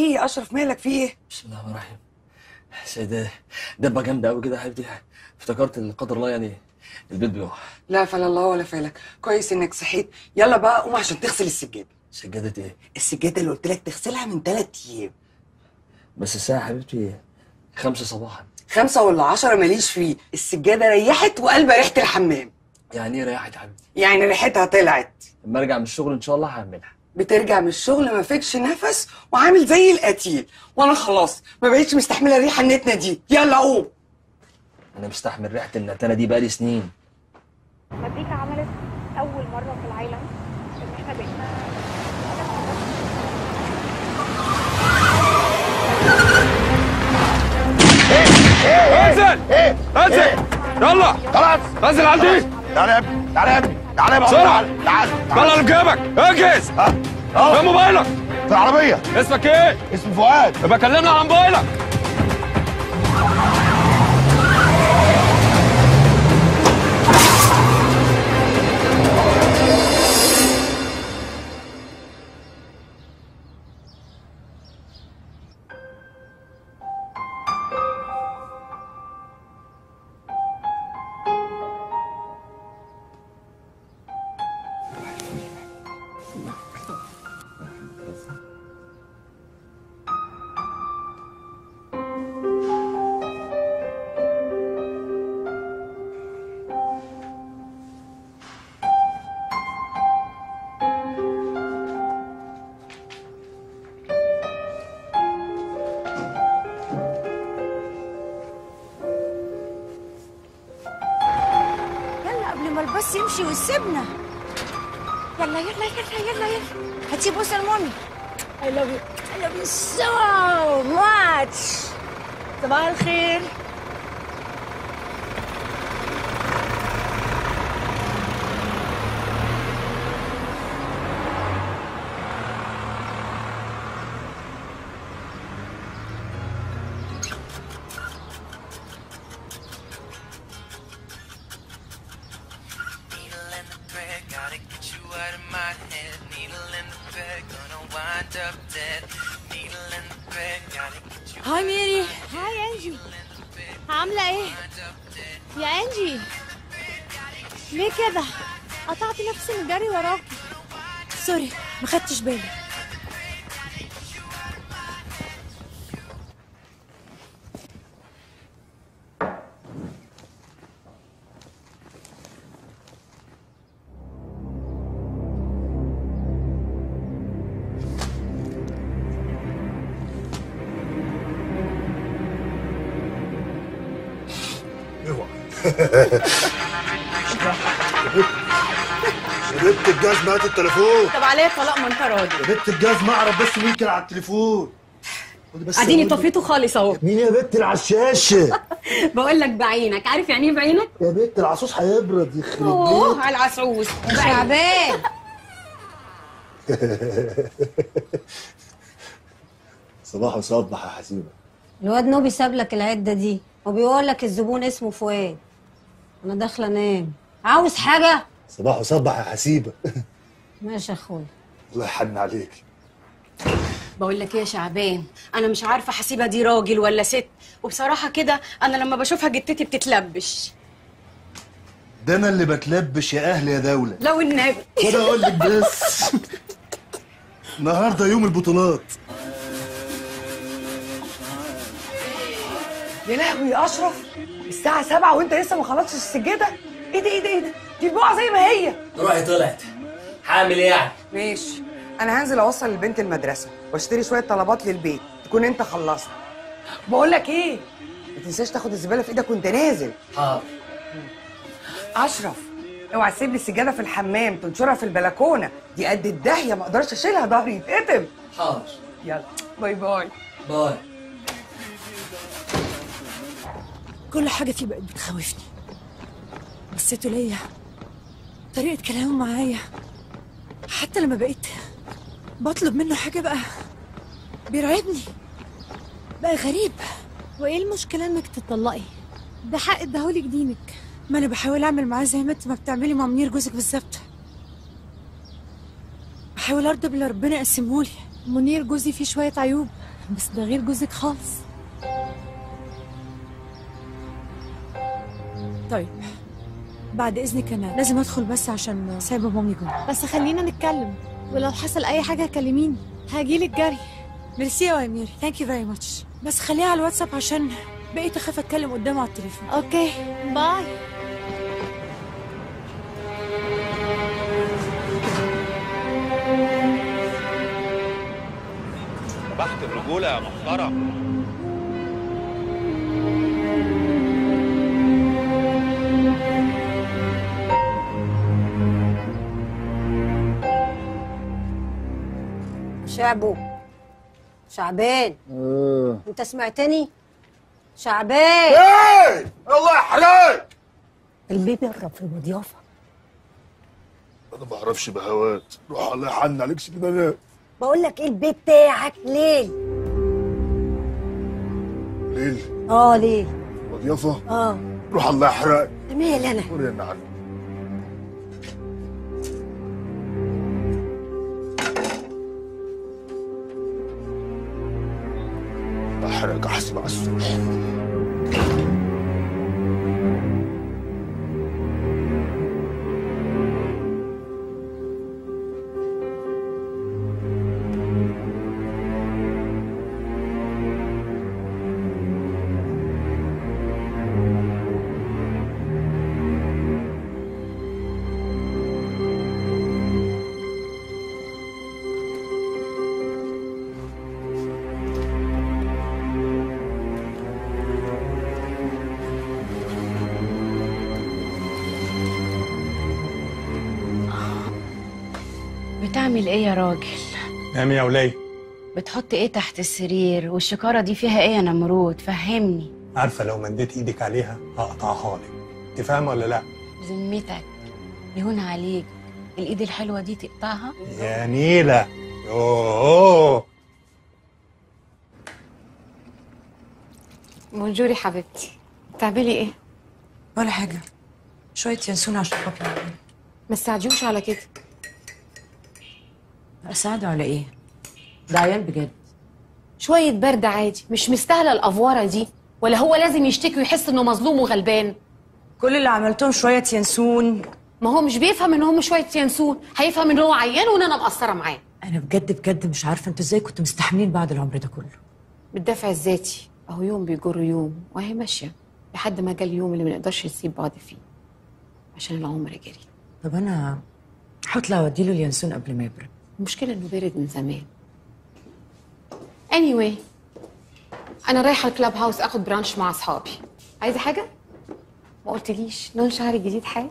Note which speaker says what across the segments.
Speaker 1: ايه يا اشرف مالك في ايه
Speaker 2: بسم الله الرحمن الرحيم سيدة دبة جامدة أوي كده يا حبيبتي افتكرت إن قدر الله يعني البيت بيقع
Speaker 1: لا فلا الله ولا فالك كويس انك صحيت يلا بقى قوم عشان تغسل السجاده
Speaker 2: سجادة إيه؟
Speaker 1: السجاده اللي قلت لك تغسلها من ثلاث ايام
Speaker 2: بس الساعة يا حبيبتي خمسة صباحا
Speaker 1: خمسة ولا عشرة ماليش فيه السجادة ريحت وقلبة ريحة الحمام
Speaker 2: يعني إيه ريحت يا حبيبتي؟
Speaker 1: يعني ريحتها طلعت
Speaker 2: لما أرجع من الشغل إن شاء الله هعملها
Speaker 1: بترجع من الشغل ما فيكش نفس وعامل زي القتيل وانا خلاص ما بقيتش مستحمله الريحه النتنه دي يلا قوم
Speaker 2: أنا مستحمل ريحة النتانة دي بقالي سنين
Speaker 3: مزيكا عملت اول مره في العالم ان احنا بقينا
Speaker 4: انزل انزل يلا
Speaker 5: خلاص
Speaker 4: انزل عندي
Speaker 5: تعالى يا ابني تعالى يا ابني تعالى يا بابا
Speaker 4: بسرعة.
Speaker 5: تعالى تعالى
Speaker 4: طلع اللي في جيبك اجهز
Speaker 5: ها
Speaker 4: فين
Speaker 5: اهو
Speaker 4: موبايلك
Speaker 5: في العربية
Speaker 4: اسمك ايه؟
Speaker 5: اسمي فؤاد
Speaker 4: يبقى كلمنا على موبايلك
Speaker 6: يلا قبل ما الباص يمشي ويسيبنا يلا يلا يلا يلا يلا هاتي بوس المامي I love you I love you so much صباح الخير
Speaker 7: Needle in the thread, gotta get you out of my head. Needle in the thread, gonna wind up dead. Needle in the thread, gotta get you
Speaker 6: هاي ميري هاي انجي عاملة ايه؟ يا انجي ليه كده؟ قطعت نفسي من الجري وراكي سوري ما خدتش بالي
Speaker 8: يا بنت الجاز مات التليفون
Speaker 9: طب عليه طلاق ما انت راضي
Speaker 8: يا بنت الجاز ما اعرف بس مين كان على التليفون خدي بس
Speaker 9: اديني
Speaker 8: أقول لك.
Speaker 9: طفيته خالص اهو
Speaker 8: مين يا بنت اللي على الشاشه
Speaker 9: بقول لك بعينك عارف يعني ايه بعينك
Speaker 8: يا بنت العصوص هيبرد يخرب
Speaker 9: اوه
Speaker 8: بيت
Speaker 9: على العسعوس
Speaker 6: شعبان
Speaker 8: صباح وصبح يا حسيبه
Speaker 10: الواد نوبي ساب لك العده دي وبيقول لك الزبون اسمه فؤاد انا داخله انام عاوز حاجه
Speaker 8: صباح وصبح يا حسيبه
Speaker 10: ماشي يا اخويا
Speaker 8: الله يحن عليك
Speaker 9: بقول لك ايه يا شعبان انا مش عارفه حسيبها دي راجل ولا ست وبصراحه كده انا لما بشوفها جتتي بتتلبش
Speaker 8: ده انا اللي بتلبش يا اهل يا دوله
Speaker 9: لو النبي
Speaker 8: خد اقول لك بس النهارده يوم البطولات
Speaker 1: يا لهوي يا اشرف الساعه سبعة وانت لسه ما خلصتش السجاده ايه ده ايه ده ايه ده دي البقعه زي ما هي
Speaker 2: روحي طلعت هعمل إيه يعني؟
Speaker 1: ماشي انا هنزل اوصل البنت المدرسه واشتري شويه طلبات للبيت تكون انت خلصت بقول لك ايه ما تنساش تاخد الزباله في ايدك وانت نازل
Speaker 2: حاضر
Speaker 1: اشرف اوعى تسيب لي السجاده في الحمام تنشرها في البلكونه دي قد الداهيه ما اقدرش اشيلها ظهري يتقطم
Speaker 2: حاضر
Speaker 1: يلا باي باي
Speaker 2: باي
Speaker 6: كل حاجة فيه بقت بتخوفني بصيته ليا طريقة كلامه معايا حتى لما بقيت بطلب منه حاجة بقى بيرعبني بقى غريب
Speaker 11: وايه المشكله انك تطلقي ده حق اداهولك دينك
Speaker 6: ما انا بحاول اعمل معاه زي ما انت ما بتعملي مع منير جوزك بالظبط بحاول ارضى باللي ربنا قسمهولي
Speaker 11: منير جوزي فيه شويه عيوب بس ده غير جوزك خالص طيب بعد اذنك انا لازم ادخل بس عشان سايبه مامي جوه بس خلينا نتكلم ولو حصل اي حاجه كلميني هاجيلك جري ميرسي يا امير ثانك يو فيري ماتش بس خليها على الواتساب عشان بقيت اخاف اتكلم قدامه على التليفون اوكي باي
Speaker 5: بحت الرجولة يا محترم
Speaker 10: شعبه شعبان انت سمعتني شعبان
Speaker 5: ايه الله يحرقك
Speaker 10: البيبي يقرب في المضيافه
Speaker 8: انا ما اعرفش بهوات روح الله يحن عليك كده انا
Speaker 10: بقول لك ايه البيت بتاعك ليل
Speaker 8: ليل
Speaker 10: اه ليل
Speaker 8: مضيافه
Speaker 10: اه
Speaker 8: روح الله يحرقك
Speaker 10: مال انا
Speaker 8: قول يا نعم احرق احسن على الصبح
Speaker 9: بتعمل ايه يا راجل
Speaker 12: نعم يا ولي
Speaker 9: بتحط ايه تحت السرير والشكاره دي فيها ايه يا نمرود فهمني
Speaker 12: عارفه لو مديت ايدك عليها هقطعها لك انت فاهمه ولا لا
Speaker 9: بذمتك يهون عليك الايد الحلوه دي تقطعها
Speaker 12: يا نيله اوه
Speaker 13: بونجوري حبيبتي بتعملي ايه
Speaker 14: ولا حاجة شوية ينسون عشان بابي
Speaker 13: ما تساعديوش على كده
Speaker 14: أساعده على إيه؟ ده عيال بجد
Speaker 13: شويه برد عادي مش مستاهله الافواره دي ولا هو لازم يشتكي ويحس انه مظلوم وغلبان
Speaker 14: كل اللي عملتهم شوية ينسون
Speaker 13: ما هو مش بيفهم ان هم شويه ينسون هيفهم ان هو عيان وان انا مقصره معاه
Speaker 14: أنا بجد بجد مش عارفة أنتوا إزاي كنتوا مستحملين بعد العمر ده كله
Speaker 13: بالدفع الذاتي اهو يوم بيجر يوم وهي ماشيه لحد ما جه اليوم اللي ما نقدرش نسيب بعض فيه عشان العمر جري
Speaker 14: طب أنا هطلع أوديله اليانسون قبل ما يبرد
Speaker 13: المشكله انه بارد من زمان anyway انا رايحه الكلاب هاوس اخد برانش مع اصحابي عايزه حاجه ما قلتليش لون شعري الجديد حاجه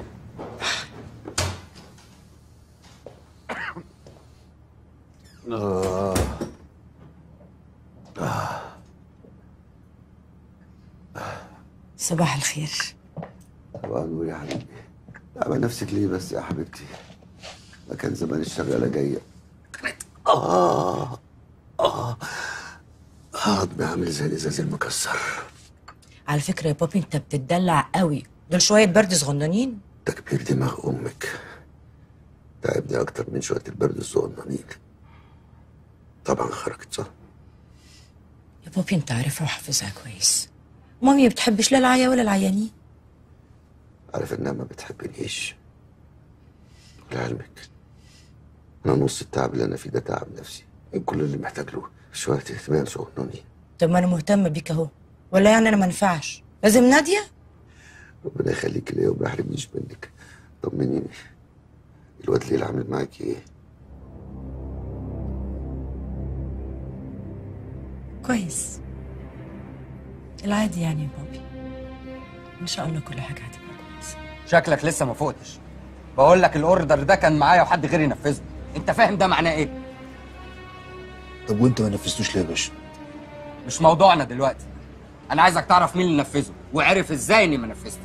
Speaker 5: آه.
Speaker 14: صباح الخير
Speaker 15: طبعا نور يا حبيبي تعمل نفسك ليه بس يا حبيبتي ما كان زمان الشغالة جاية آه آه عظمي عامل زي الإزاز المكسر
Speaker 14: على فكرة يا بابي أنت بتدلع قوي دول شوية برد صغننين
Speaker 15: تكبير دماغ أمك تعبني أكتر من شوية البرد الصغننين طبعا خرجت صح
Speaker 14: يا بابي أنت عارفها وحافظها كويس مامي ما بتحبش لا العيا ولا العيانين
Speaker 15: عارف إنها ما بتحبنيش لعلمك أنا نص التعب اللي أنا فيه ده تعب نفسي كل اللي محتاج له شوية اهتمام صغننين
Speaker 14: طب ما أنا مهتمة بيك أهو ولا يعني أنا ما ينفعش لازم نادية
Speaker 15: ربنا يخليك ليا وما يحرمنيش منك طمنيني الواد ليل عامل معاكي ايه؟
Speaker 14: كويس العادي يعني يا بابي إن شاء الله كل حاجة هتبقى كويسة
Speaker 16: شكلك لسه ما فوقتش بقول لك الاوردر ده كان معايا وحد غيري نفذه انت فاهم ده معناه ايه
Speaker 8: طب وانت ما نفذتوش ليه يا باشا؟
Speaker 16: مش موضوعنا دلوقتي انا عايزك تعرف مين اللي نفذه وعرف ازاي اني ما نفذتش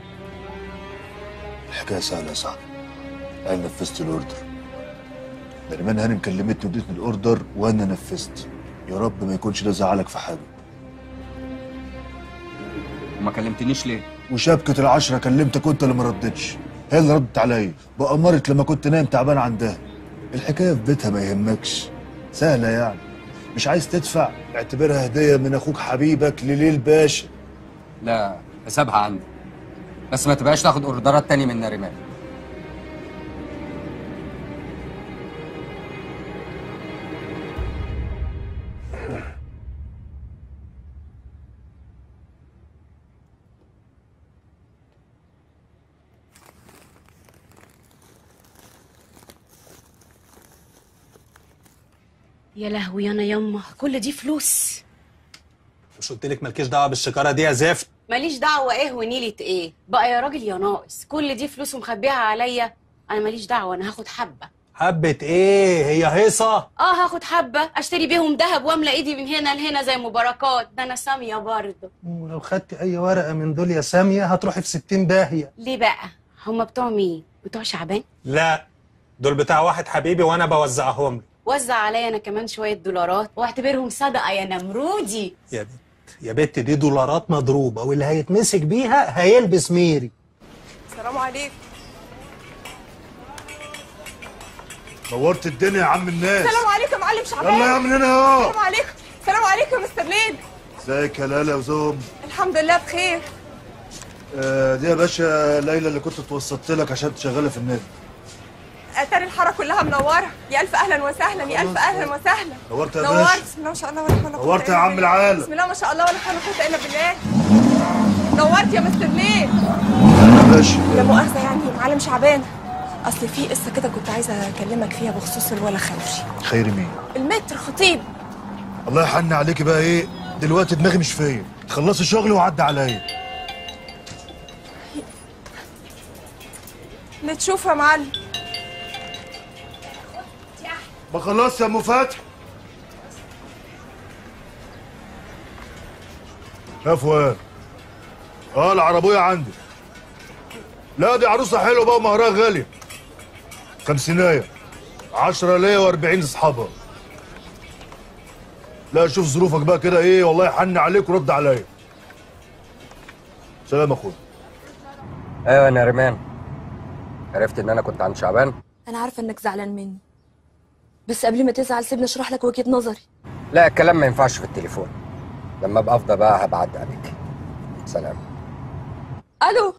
Speaker 8: الحكايه سهله يا صاحبي انا نفذت الاوردر نريمان هانم كلمتني وادتني الاوردر وانا نفذت يا رب ما يكونش ده زعلك في حاجه
Speaker 16: وما كلمتنيش ليه
Speaker 8: وشبكه العشره كلمتك وانت اللي ما ردتش هي اللي ردت عليا بأمرت لما كنت نايم تعبان عندها الحكايه في بيتها ما يهمكش سهله يعني مش عايز تدفع اعتبرها هديه من اخوك حبيبك لليل باشا
Speaker 16: لا حسابها عندي بس ما تبقاش تاخد اوردرات تاني من ناريمان
Speaker 9: يا لهوي انا يما كل دي فلوس
Speaker 12: مش قلت لك مالكيش دعوه بالشكاره دي يا زفت
Speaker 9: ماليش دعوه ايه ونيله ايه بقى يا راجل يا ناقص كل دي فلوس ومخبيها عليا انا ماليش دعوه انا هاخد حبه
Speaker 12: حبه ايه هي هيصه
Speaker 9: اه هاخد حبه اشتري بيهم ذهب واملى ايدي من هنا لهنا زي مباركات ده انا ساميه برضه
Speaker 12: ولو خدت اي ورقه من دول يا ساميه هتروحي في 60 داهيه
Speaker 9: ليه بقى هما بتوع مين بتوع شعبان
Speaker 12: لا دول بتاع واحد حبيبي وانا بوزعهم له
Speaker 9: وزع عليا انا كمان شويه دولارات واعتبرهم صدقه يا نمرودي
Speaker 12: يا بنت يا بنت دي دولارات مضروبه واللي هيتمسك بيها هيلبس ميري
Speaker 17: السلام عليكم
Speaker 8: نورت الدنيا يا عم الناس
Speaker 17: السلام عليكم يا معلم شعبان
Speaker 8: يلا يا عم هنا اهو.
Speaker 17: السلام عليكم السلام عليكم يا مستر ليل
Speaker 8: ازيك يا لالا وزوم
Speaker 17: الحمد لله بخير
Speaker 8: آه دي يا باشا ليلى اللي كنت توسطت لك عشان تشغلها في النادي
Speaker 17: اتاري الحاره كلها منوره يا الف اهلا وسهلا يا الف اهلا وسهلا
Speaker 8: نورت يا
Speaker 17: نورت
Speaker 8: باشا
Speaker 17: بسم الله ما شاء الله ولا حول ولا قوه
Speaker 8: نورت
Speaker 17: إلا
Speaker 8: يا عم
Speaker 17: بالله.
Speaker 8: العالم.
Speaker 17: بسم الله ما شاء الله ولا حول ولا قوه الا بالله نورت يا مستر ليل
Speaker 8: يا باشا
Speaker 17: لا مؤاخذه يعني يا معلم شعبان اصل في قصه كده كنت عايزه اكلمك فيها بخصوص الولا خوشي
Speaker 8: خير مين
Speaker 17: المتر خطيب
Speaker 8: الله يحن عليكي بقى ايه دلوقتي دماغي مش فيا تخلصي شغلي وعدي عليا
Speaker 17: اللي تشوفه يا معلم
Speaker 8: ما خلاص يا ام فتحي يا فؤاد اه العربية عندي لا دي عروسة حلوة بقى ومهرها غالية خمسينية عشرة ليا واربعين اصحابها لا شوف ظروفك بقى كده ايه والله يحن عليك ورد عليا سلام يا اخويا
Speaker 16: ايوه يا ناريمان عرفت ان انا كنت عند شعبان
Speaker 18: انا عارفه انك زعلان مني بس قبل ما تزعل سيبني اشرح لك وجهه نظري
Speaker 16: لا الكلام ما ينفعش في التليفون لما ابقى افضى بقى هبعد عليك سلام
Speaker 18: الو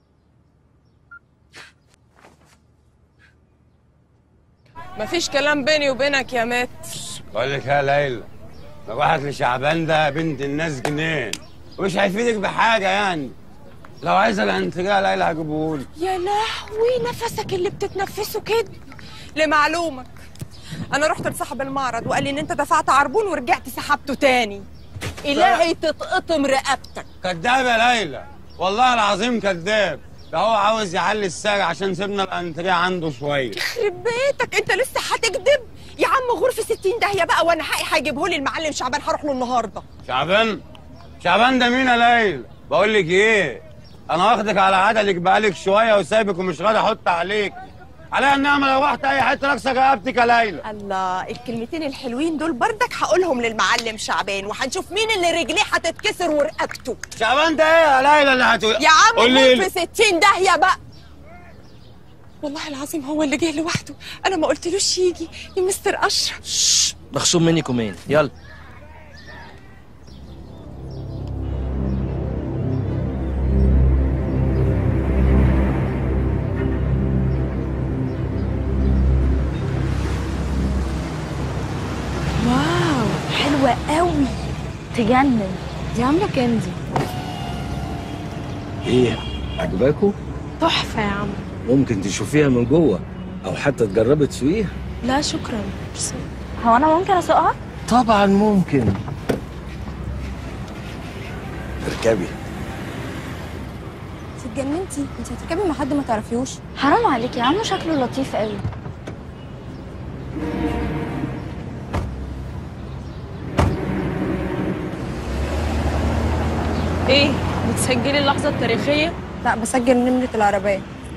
Speaker 17: مفيش كلام بيني وبينك يا مات
Speaker 19: بقول لك يا ليلى لو واحد لشعبان ده بنت الناس جنين ومش هيفيدك بحاجه يعني لو عايزه الانتجاء ليلى هجيبهولك
Speaker 17: يا لهوي نفسك اللي بتتنفسه كده لمعلومك انا رحت لصاحب المعرض وقال لي ان انت دفعت عربون ورجعت سحبته تاني الهي تتقطم رقبتك
Speaker 19: كداب يا ليلى والله العظيم كداب ده هو عاوز يعلي السعر عشان سيبنا الانتجاء عنده شويه
Speaker 17: يخرب بيتك انت لسه هتكذب يا عم غرفه 60 داهيه بقى وانا حقي هيجيبه لي المعلم شعبان هروح له النهارده
Speaker 19: شعبان شعبان ده مين يا ليلى بقول لك ايه انا واخدك على عدلك بقالك شويه وسايبك ومش راضي احط عليك عليا النعمه لو رحت اي حته لاكسر رقبتك يا ليلى
Speaker 17: الله الكلمتين الحلوين دول بردك هقولهم للمعلم شعبان وهنشوف مين اللي رجليه هتتكسر ورقبته
Speaker 19: شعبان ده ايه يا ليلى اللي هتقول
Speaker 17: يا عم
Speaker 19: قولي
Speaker 17: غرفه 60 داهيه بقى والله العظيم هو اللي جه لوحده انا ما قلتلوش يجي يا مستر اشرف
Speaker 2: مخصوم مني كومين يلا
Speaker 18: واو حلوه قوي تجنن دي عامله كام دي
Speaker 20: ايه عجباكوا
Speaker 18: تحفه يا عم
Speaker 20: ممكن تشوفيها من جوه او حتى تجربي تسوقيها
Speaker 18: لا شكرا هو انا ممكن اسوقها
Speaker 20: طبعا ممكن اركبي
Speaker 18: انت اتجننتي انت هتركبي مع حد ما تعرفيهوش حرام عليكي يا عم شكله لطيف قوي
Speaker 17: ايه بتسجلي اللحظه التاريخيه
Speaker 18: لا بسجل نمره العربيه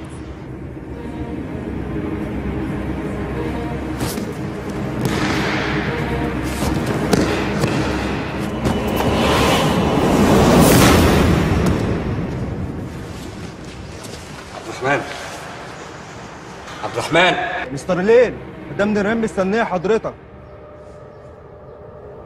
Speaker 16: عبد الرحمن عبد الرحمن
Speaker 21: مستر ليل مدام نريم مستنيه حضرتك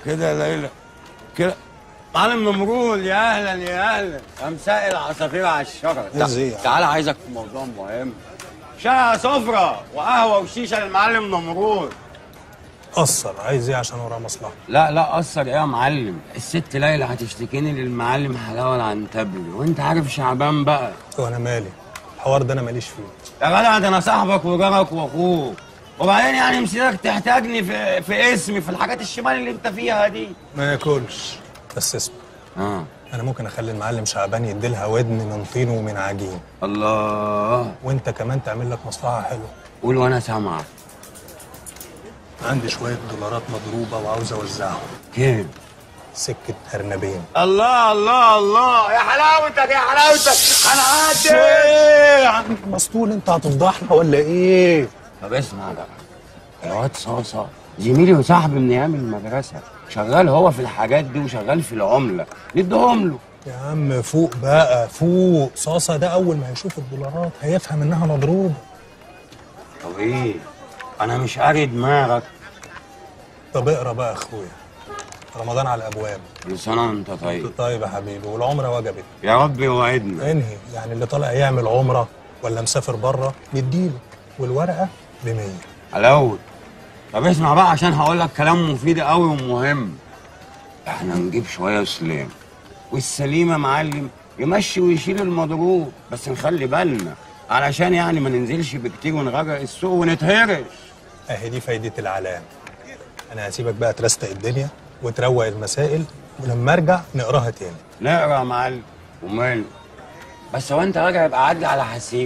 Speaker 19: كده يا ليلى كده معلم نمرود يا اهلا يا اهلا يا مساء العصافير على الشجره
Speaker 12: إيه زي يا
Speaker 19: تعالى عايزك في موضوع مهم شاي سفرة وقهوة وشيشة للمعلم نمرود
Speaker 12: قصر عايز ايه عشان وراه مصلحه
Speaker 19: لا لا قصر ايه يا معلم الست ليلى هتشتكيني للمعلم حلاوة العنتبلي وانت عارف شعبان بقى
Speaker 12: وانا مالي الحوار ده انا ماليش فيه
Speaker 19: يا جدع ده انا صاحبك وجارك واخوك وبعدين يعني مسيرك تحتاجني في في اسمي في الحاجات الشمال اللي انت فيها دي
Speaker 12: ما ياكلش بس اسمع
Speaker 19: اه
Speaker 12: انا ممكن اخلي المعلم شعبان يديلها ودن من طين ومن عجين
Speaker 19: الله
Speaker 12: وانت كمان تعمل لك مصلحه حلوه
Speaker 19: قول وانا سامعك
Speaker 12: عندي شويه دولارات مضروبه وعاوز اوزعهم
Speaker 19: كام
Speaker 12: سكه ارنبين
Speaker 19: الله الله الله يا حلاوتك يا حلاوتك انا عادي
Speaker 12: ايه يا عم مسطول انت هتفضحنا ولا ايه
Speaker 19: طب اسمع بقى الواد صاصة زميلي وصاحبي من ايام المدرسة شغال هو في الحاجات دي وشغال في العملة نديهم له
Speaker 12: يا عم فوق بقى فوق صاصة ده أول ما هيشوف الدولارات هيفهم إنها مضروبة
Speaker 19: طب ايه انا مش قاري دماغك
Speaker 12: طب اقرا بقى يا أخويا رمضان على الأبواب
Speaker 19: كل سنة وانت طيب
Speaker 12: طيب يا حبيبي والعمرة وجبت
Speaker 19: يا رب يوعدنا
Speaker 12: انهي يعني اللي طالع يعمل عمرة ولا مسافر بره نديله والورقة ب 100
Speaker 19: حلاوة طب اسمع بقى عشان هقول لك كلام مفيد قوي ومهم احنا نجيب شوية سلام والسليم يا معلم يمشي ويشيل المضروب بس نخلي بالنا علشان يعني ما ننزلش بكتير ونغرق السوق ونتهرش
Speaker 12: اهي دي فايدة العلام أنا هسيبك بقى ترستق الدنيا وتروق المسائل ولما أرجع نقراها تاني
Speaker 19: نقرا يا معلم وماله بس هو انت راجع يبقى عدي على حسيب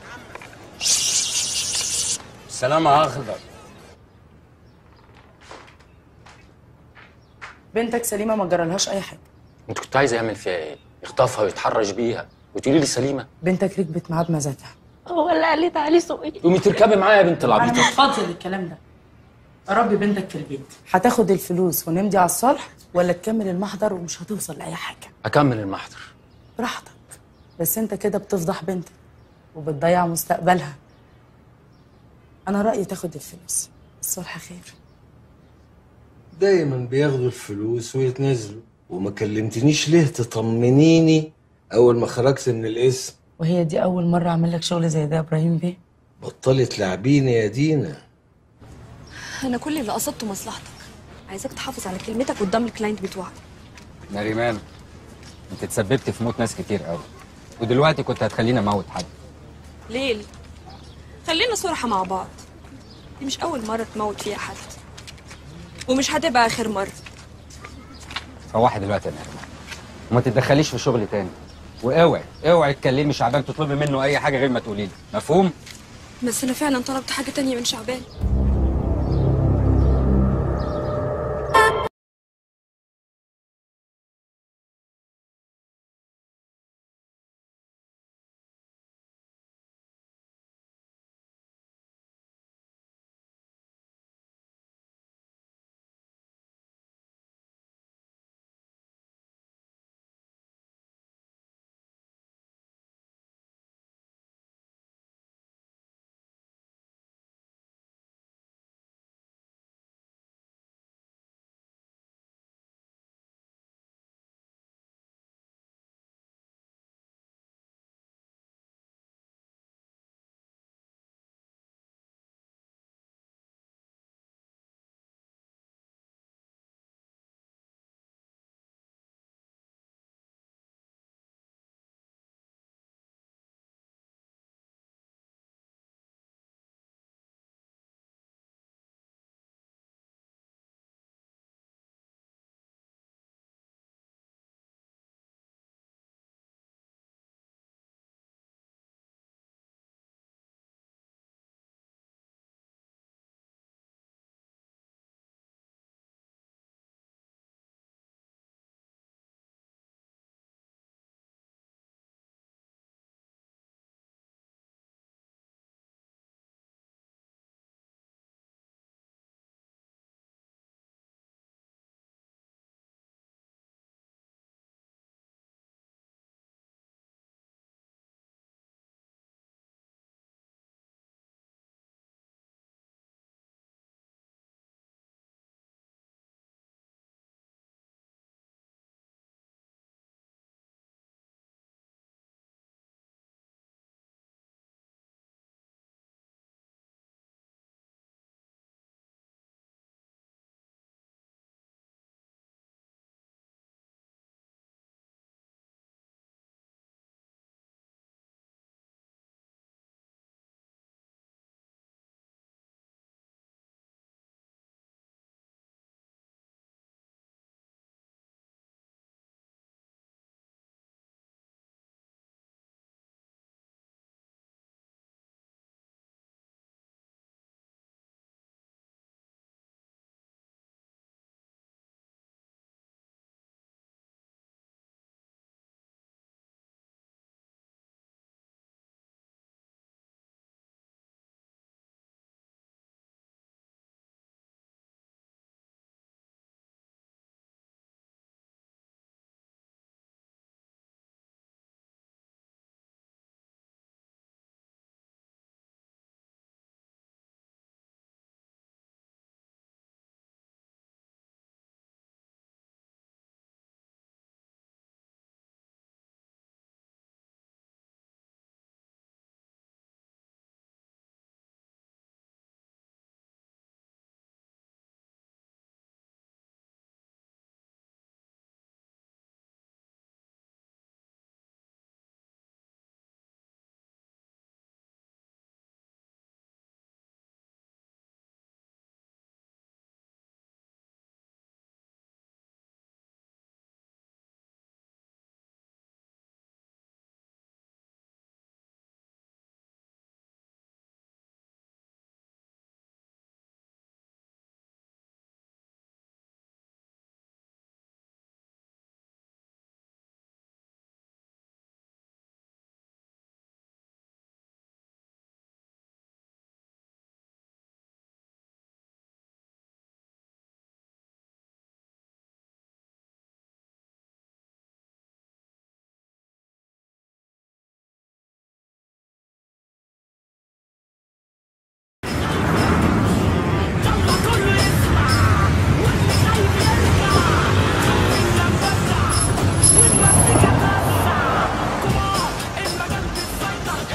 Speaker 19: السلام يا اخضر
Speaker 21: بنتك سليمه ما جرالهاش اي حاجه
Speaker 2: انت كنت عايز يعمل فيها ايه؟ يخطفها ويتحرش بيها وتقولي لي سليمه
Speaker 21: بنتك ركبت معاه بمزاجها
Speaker 9: هو اللي قال لي تعالي سوقي
Speaker 2: قومي تركبي معايا يا بنت
Speaker 21: انا
Speaker 2: العبيطه
Speaker 21: مش فاضيه للكلام ده ربي بنتك في البيت هتاخد الفلوس ونمضي على الصلح ولا تكمل المحضر ومش هتوصل لاي حاجه
Speaker 2: اكمل المحضر
Speaker 21: براحتك بس انت كده بتفضح بنتك وبتضيع مستقبلها انا رايي تاخد الفلوس الصلح خير
Speaker 20: دايما بياخدوا الفلوس ويتنازلوا وما كلمتنيش ليه تطمنيني اول ما خرجت من الاسم
Speaker 21: وهي دي اول مره اعمل لك شغل زي ده يا ابراهيم بيه
Speaker 20: بطلي تلعبيني يا دينا
Speaker 18: انا كل اللي قصدته مصلحتك عايزاك تحافظ على كلمتك قدام الكلاينت بتوعك
Speaker 16: نريمان انت تسببت في موت ناس كتير قوي ودلوقتي كنت هتخليني اموت حد
Speaker 18: ليل خلينا صراحة مع بعض دي مش أول مرة تموت فيها حد ومش هتبقى آخر مرة
Speaker 16: روحي دلوقتي يا نريمان وما تتدخليش في شغلي تاني واوعي اوعي تكلمي شعبان تطلبي منه اي حاجه غير ما تقولي لي مفهوم
Speaker 18: بس أنا فعلا طلبت حاجة تانية من شعبان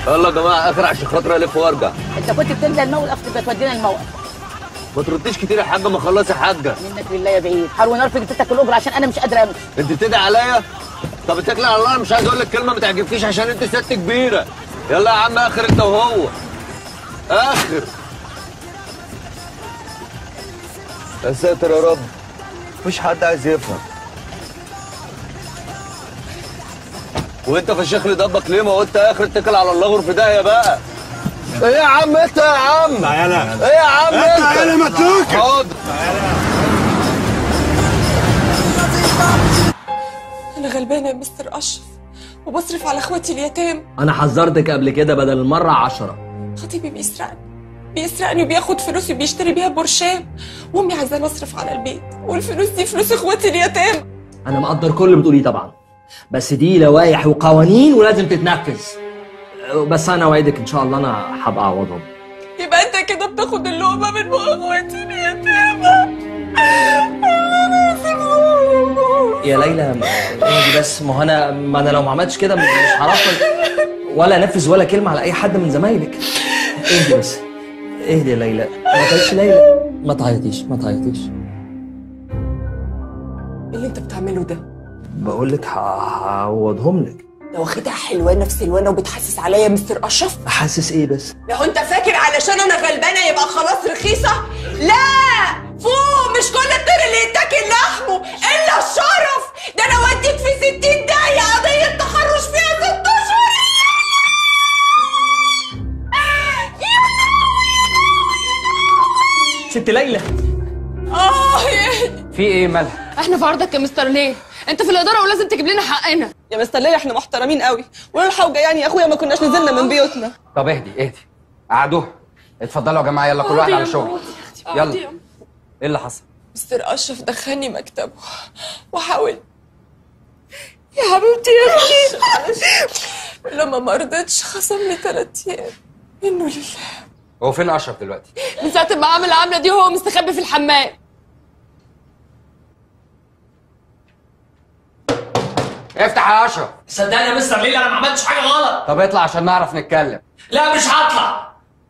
Speaker 2: يلا يا جماعه اخر عشان خاطر الف وارجع
Speaker 3: انت كنت بتنزل الموقف تبقى تودينا الموقف
Speaker 2: ما ترديش كتير يا حاجه ما خلص يا حاجه
Speaker 3: منك لله يا بعيد حاول نار في جدتك الاجر عشان انا مش قادره امشي
Speaker 2: انت بتدعي عليا طب اتكل على الله انا مش عايز اقول لك كلمه ما تعجبكيش عشان انت ست كبيره يلا يا عم اخر انت وهو اخر يا ساتر يا رب مفيش حد عايز يفهم وانت في الشيخ اللي دبك ليه ما قلت اخر اتكل على الله غرف داهيه بقى ايه يا عم انت يا عم
Speaker 8: تعالى
Speaker 2: ايه يا عم انت
Speaker 8: تعالى ما تلوكش.
Speaker 2: حاضر
Speaker 17: انا غلبانه يا مستر اشرف وبصرف على اخواتي اليتام
Speaker 2: انا حذرتك قبل كده بدل المره عشرة
Speaker 17: خطيبي بيسرقني بيسرقني وبياخد فلوسي وبيشتري بيها برشام وامي عايزاني اصرف على البيت والفلوس دي فلوس اخواتي اليتام
Speaker 2: انا مقدر كل اللي بتقوليه طبعا بس دي لوائح وقوانين ولازم تتنفذ بس انا اوعدك ان شاء الله انا هبقى اعوضهم
Speaker 17: يبقى انت كده بتاخد اللقمه من بق اخواتي اليتامى
Speaker 2: يا ليلى اهدي بس ما هو انا ما انا لو ما عملتش كده مش هعرف ولا انفذ ولا كلمه على اي حد من زمايلك اهدي بس اهدي يا ليلى ما تعيطيش ليلى ما تعيطيش ما تعيطيش
Speaker 17: ايه اللي انت بتعمله ده
Speaker 2: بقول لك هعوضهم لك
Speaker 17: ده واخدها حلوانه في سلوانه وبتحسس عليا يا مستر اشرف
Speaker 2: حاسس ايه بس
Speaker 17: لو انت فاكر علشان انا غلبانه يبقى خلاص رخيصه لا فوق مش كل الطير اللي يتاكل لحمه الا الشرف ده انا وديك في 60 دقيقه قضيه تحرش فيها ست اشهر
Speaker 2: ست ليلى
Speaker 17: اه يا
Speaker 16: في ايه مالها
Speaker 18: احنا في عرضك يا مستر ليه انت في الاداره ولازم تجيب لنا حقنا
Speaker 17: يا مستر ليلى احنا محترمين قوي ولولا الحوجه يعني يا اخويا ما كناش نزلنا من بيوتنا
Speaker 16: طب اهدي اهدي قعدوها اتفضلوا يا جماعه يلا كل واحد على شغل يلا ايه اللي حصل
Speaker 17: مستر اشرف دخلني مكتبه وحاول يا حبيبتي يا اختي لما ما رضيتش خصم لي ثلاث ايام منه لله
Speaker 16: هو فين اشرف دلوقتي
Speaker 18: من ساعه ما عمل العمله دي وهو مستخبي في الحمام
Speaker 16: افتح يا اشرف
Speaker 2: صدقني يا مستر ليلى انا ما عملتش حاجه غلط
Speaker 16: طب اطلع عشان نعرف نتكلم
Speaker 2: لا مش هطلع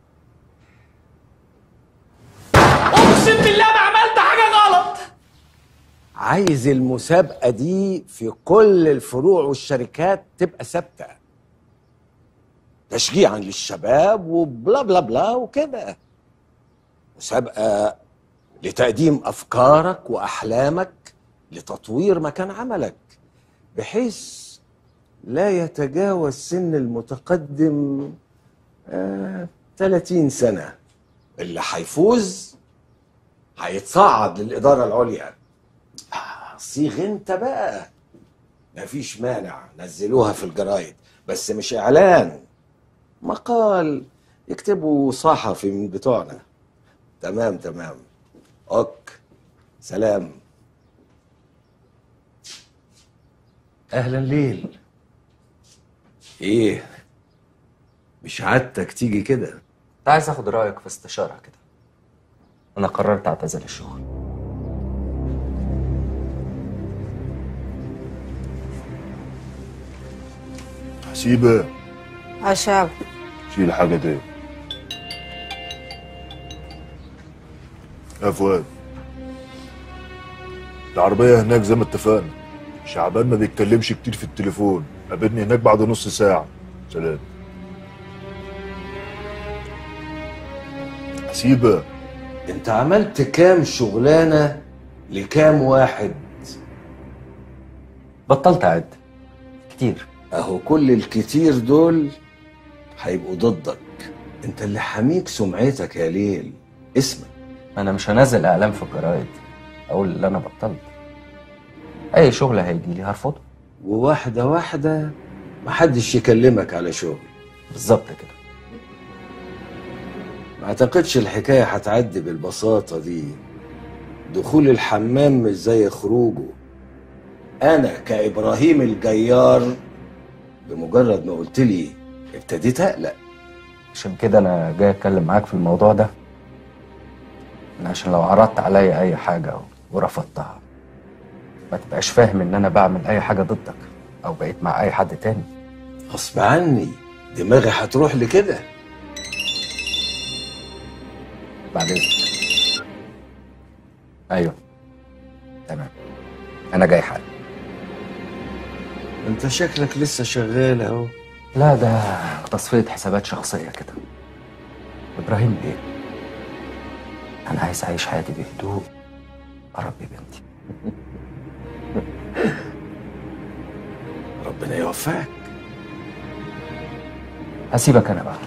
Speaker 2: اقسم بالله ما عملت حاجه غلط
Speaker 20: عايز المسابقة دي في كل الفروع والشركات تبقى ثابتة تشجيعا للشباب وبلا بلا بلا وكده مسابقة لتقديم أفكارك وأحلامك لتطوير مكان عملك بحيث لا يتجاوز سن المتقدم آه 30 سنة اللي هيفوز هيتصعد للإدارة العليا صيغ انت بقى مفيش مانع نزلوها في الجرايد بس مش اعلان مقال يكتبوا صحفي من بتوعنا تمام تمام اوك سلام اهلا ليل ايه مش عادتك تيجي كده
Speaker 16: كنت عايز اخد رايك في استشاره كده انا قررت اعتزل الشغل
Speaker 8: حسيبة
Speaker 10: عشاء
Speaker 8: شيل الحاجة دي يا فؤاد العربية هناك زي ما اتفقنا شعبان ما بيتكلمش كتير في التليفون قابلني هناك بعد نص ساعة سلام حسيبة
Speaker 15: انت عملت كام شغلانة لكام واحد
Speaker 16: بطلت اعد كتير
Speaker 15: اهو كل الكتير دول هيبقوا ضدك انت اللي حميك سمعتك يا ليل اسمك
Speaker 16: انا مش هنزل اعلام في الجرايد اقول اللي انا بطلت اي شغل هيجي لي هرفضه
Speaker 15: وواحدة واحدة محدش يكلمك على شغل
Speaker 16: بالظبط كده
Speaker 15: ما اعتقدش الحكاية هتعدي بالبساطة دي دخول الحمام مش زي خروجه انا كابراهيم الجيار بمجرد ما قلت لي ابتديت اقلق
Speaker 16: عشان كده انا جاي اتكلم معاك في الموضوع ده عشان لو عرضت عليا اي حاجه ورفضتها ما تبقاش فاهم ان انا بعمل اي حاجه ضدك او بقيت مع اي حد تاني
Speaker 15: غصب عني دماغي هتروح لكده
Speaker 16: بعد اذنك ايوه تمام انا جاي حالا
Speaker 15: انت شكلك لسه شغال اهو
Speaker 16: لا ده تصفية حسابات شخصية كده ابراهيم بيه انا عايز اعيش حياتي بهدوء اربي بنتي
Speaker 15: ربنا يوفقك
Speaker 16: هسيبك انا بقى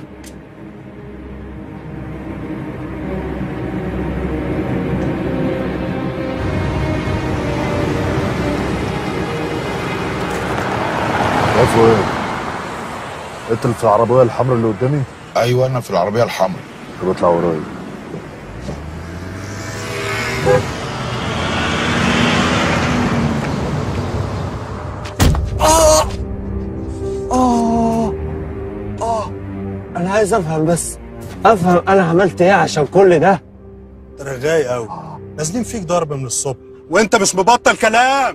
Speaker 8: يا فؤاد انت اللي في العربيه الحمراء اللي قدامي
Speaker 5: ايوه انا في العربيه الحمراء
Speaker 8: طب اطلع ورايا
Speaker 4: آه آه آه أنا عايز أفهم بس أفهم أنا عملت إيه عشان كل ده
Speaker 12: انت رغاي قوي نازلين فيك ضرب من الصبح وانت مش مبطل كلام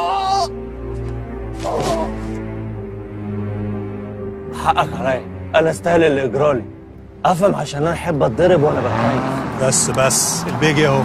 Speaker 4: حقك عليا أنا أستاهل اللي يجرالي أفهم عشان أنا أحب أتضرب وأنا بتكيف
Speaker 12: بس بس البيجي اهو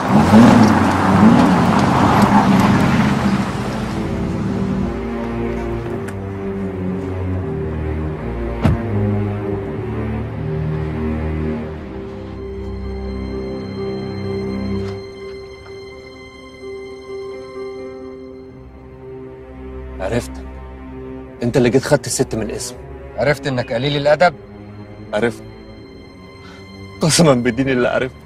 Speaker 4: عرفتك أنت اللي جيت خدت الست من الاسم
Speaker 16: عرفت انك قليل الادب
Speaker 4: عرفت قسما بدين اللي عرفت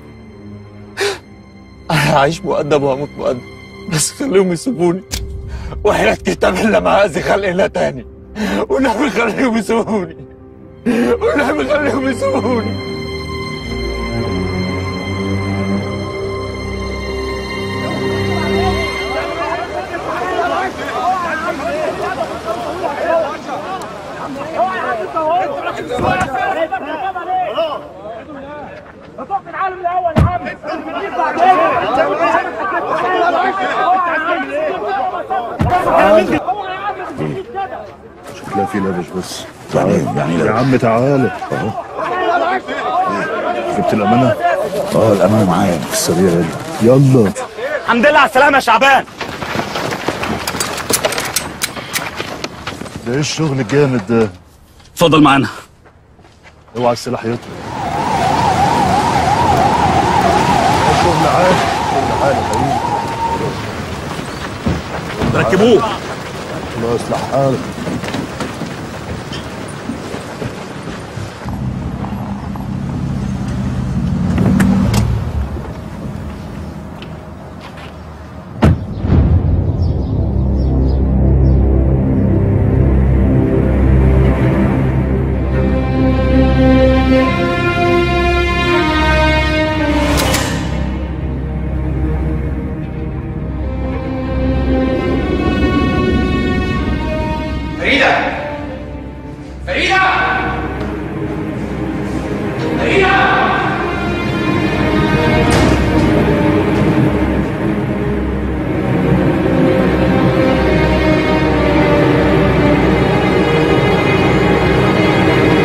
Speaker 4: انا هعيش مؤدب وهموت مؤدب بس خليهم يسيبوني وحياة كتاب اللي معازي خلق الله تاني والنبي خليهم يسيبوني والنبي خليهم يسيبوني
Speaker 8: شكلها في لبش بس تعال يعني يا عم تعالى اهو جبت الامانه اه الامانه معايا في السريع يلا يلا
Speaker 4: الحمد لله على السلامة يا شعبان
Speaker 8: ده ايه الشغل الجامد ده
Speaker 4: اتفضل معانا
Speaker 8: اوعى السلاح يطلع شغل عالي شغل عالي حبيبي
Speaker 4: ركبوه
Speaker 8: الله يصلح حالك
Speaker 7: فريدة